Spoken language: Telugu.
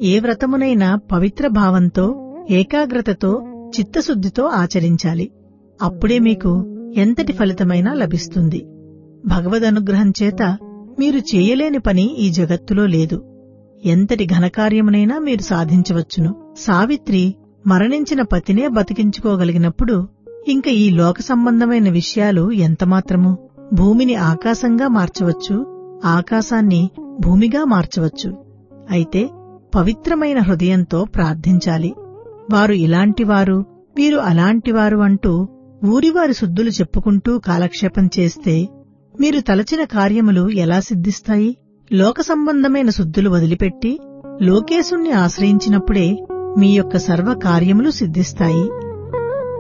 ఏ వ్రతమునైనా పవిత్ర భావంతో ఏకాగ్రతతో చిత్తశుద్ధితో ఆచరించాలి అప్పుడే మీకు ఎంతటి ఫలితమైనా లభిస్తుంది భగవదనుగ్రహం చేత మీరు చేయలేని పని ఈ జగత్తులో లేదు ఎంతటి ఘనకార్యమునైనా మీరు సాధించవచ్చును సావిత్రి మరణించిన పతినే బతికించుకోగలిగినప్పుడు ఇంక ఈ లోక సంబంధమైన విషయాలు ఎంతమాత్రము భూమిని ఆకాశంగా మార్చవచ్చు ఆకాశాన్ని భూమిగా మార్చవచ్చు అయితే పవిత్రమైన హృదయంతో ప్రార్థించాలి వారు ఇలాంటివారు వీరు అలాంటివారు అంటూ ఊరివారి శుద్ధులు చెప్పుకుంటూ కాలక్షేపం చేస్తే మీరు తలచిన కార్యములు ఎలా సిద్ధిస్తాయి లోక సంబంధమైన శుద్ధులు వదిలిపెట్టి లోకేశుణ్ణి ఆశ్రయించినప్పుడే మీ యొక్క సర్వ కార్యములు సిద్ధిస్తాయి